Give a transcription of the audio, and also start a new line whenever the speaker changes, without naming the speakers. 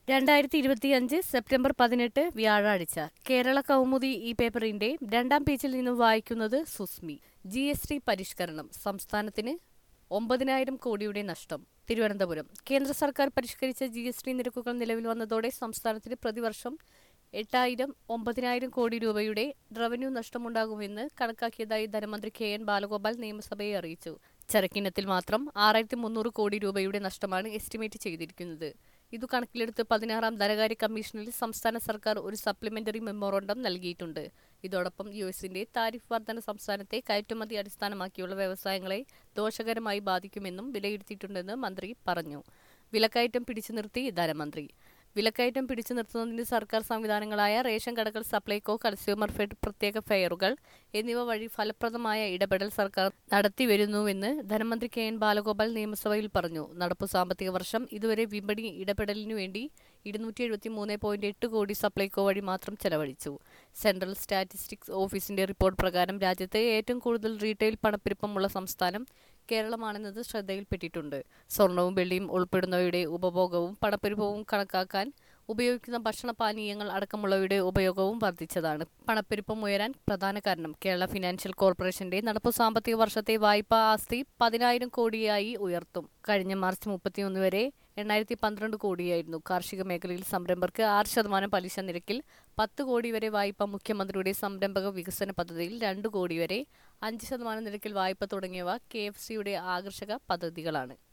രണ്ടായിരത്തി ഇരുപത്തിയഞ്ച് സെപ്റ്റംബർ പതിനെട്ട് വ്യാഴാഴ്ച കേരള കൗമുദി ഈ പേപ്പറിന്റെ രണ്ടാം പേജിൽ നിന്നും വായിക്കുന്നത് സുസ്മി ജി എസ് ടി പരിഷ്കരണം സംസ്ഥാനത്തിന് ഒമ്പതിനായിരം കോടിയുടെ നഷ്ടം തിരുവനന്തപുരം കേന്ദ്ര സർക്കാർ പരിഷ്കരിച്ച ജി എസ് ടി നിരക്കുകൾ നിലവിൽ വന്നതോടെ സംസ്ഥാനത്തിന് പ്രതിവർഷം എട്ടായിരം ഒമ്പതിനായിരം കോടി രൂപയുടെ റവന്യൂ നഷ്ടമുണ്ടാകുമെന്ന് കണക്കാക്കിയതായി ധനമന്ത്രി കെ എൻ ബാലഗോപാൽ നിയമസഭയെ അറിയിച്ചു ചരക്കിനത്തിൽ മാത്രം ആറായിരത്തി മുന്നൂറ് കോടി രൂപയുടെ നഷ്ടമാണ് എസ്റ്റിമേറ്റ് ചെയ്തിരിക്കുന്നത് ഇതു കണക്കിലെടുത്ത് പതിനാറാം ധനകാര്യ കമ്മീഷനിൽ സംസ്ഥാന സർക്കാർ ഒരു സപ്ലിമെന്ററി മെമ്മോറണ്ടം നൽകിയിട്ടുണ്ട് ഇതോടൊപ്പം യു എസിന്റെ താരിഫ് വർധന സംസ്ഥാനത്തെ കയറ്റുമതി അടിസ്ഥാനമാക്കിയുള്ള വ്യവസായങ്ങളെ ദോഷകരമായി ബാധിക്കുമെന്നും വിലയിരുത്തിയിട്ടുണ്ടെന്ന് മന്ത്രി പറഞ്ഞു വിലക്കയറ്റം പിടിച്ചു നിർത്തി ധനമന്ത്രി വിലക്കയറ്റം പിടിച്ചു നിർത്തുന്നതിന് സർക്കാർ സംവിധാനങ്ങളായ റേഷൻ കടകൾ സപ്ലൈകോ കൺസ്യൂമർ ഫെഡ് പ്രത്യേക ഫെയറുകൾ എന്നിവ വഴി ഫലപ്രദമായ ഇടപെടൽ സർക്കാർ നടത്തിവരുന്നുവെന്ന് ധനമന്ത്രി കെ എൻ ബാലഗോപാൽ നിയമസഭയിൽ പറഞ്ഞു നടപ്പു സാമ്പത്തിക വർഷം ഇതുവരെ വിപണി ഇടപെടലിനു വേണ്ടി ഇരുന്നൂറ്റി എഴുപത്തി മൂന്ന് പോയിന്റ് എട്ട് കോടി സപ്ലൈകോ വഴി മാത്രം ചെലവഴിച്ചു സെൻട്രൽ സ്റ്റാറ്റിസ്റ്റിക്സ് ഓഫീസിന്റെ റിപ്പോർട്ട് പ്രകാരം രാജ്യത്ത് ഏറ്റവും കൂടുതൽ റീറ്റെയിൽ പണപ്പെരുപ്പമുള്ള സംസ്ഥാനം കേരളമാണെന്നത് ശ്രദ്ധയിൽപ്പെട്ടിട്ടുണ്ട് സ്വർണവും വെള്ളിയും ഉൾപ്പെടുന്നവയുടെ ഉപഭോഗവും പണപ്പെരുപ്പവും കണക്കാക്കാൻ ഉപയോഗിക്കുന്ന ഭക്ഷണപാനീയങ്ങൾ അടക്കമുള്ളവയുടെ ഉപയോഗവും വർദ്ധിച്ചതാണ് പണപ്പെരുപ്പം ഉയരാൻ പ്രധാന കാരണം കേരള ഫിനാൻഷ്യൽ കോർപ്പറേഷന്റെ നടപ്പു സാമ്പത്തിക വർഷത്തെ വായ്പാ ആസ്തി പതിനായിരം കോടിയായി ഉയർത്തും കഴിഞ്ഞ മാർച്ച് മുപ്പത്തിയൊന്ന് വരെ എണ്ണായിരത്തി പന്ത്രണ്ട് കോടിയായിരുന്നു കാർഷിക മേഖലയിൽ സംരംഭർക്ക് ആറ് ശതമാനം പലിശ നിരക്കിൽ പത്ത് കോടി വരെ വായ്പ മുഖ്യമന്ത്രിയുടെ സംരംഭക വികസന പദ്ധതിയിൽ രണ്ട് കോടി വരെ അഞ്ച് ശതമാനം നിരക്കിൽ വായ്പ തുടങ്ങിയവ കെ എഫ് സിയുടെ ആകർഷക പദ്ധതികളാണ്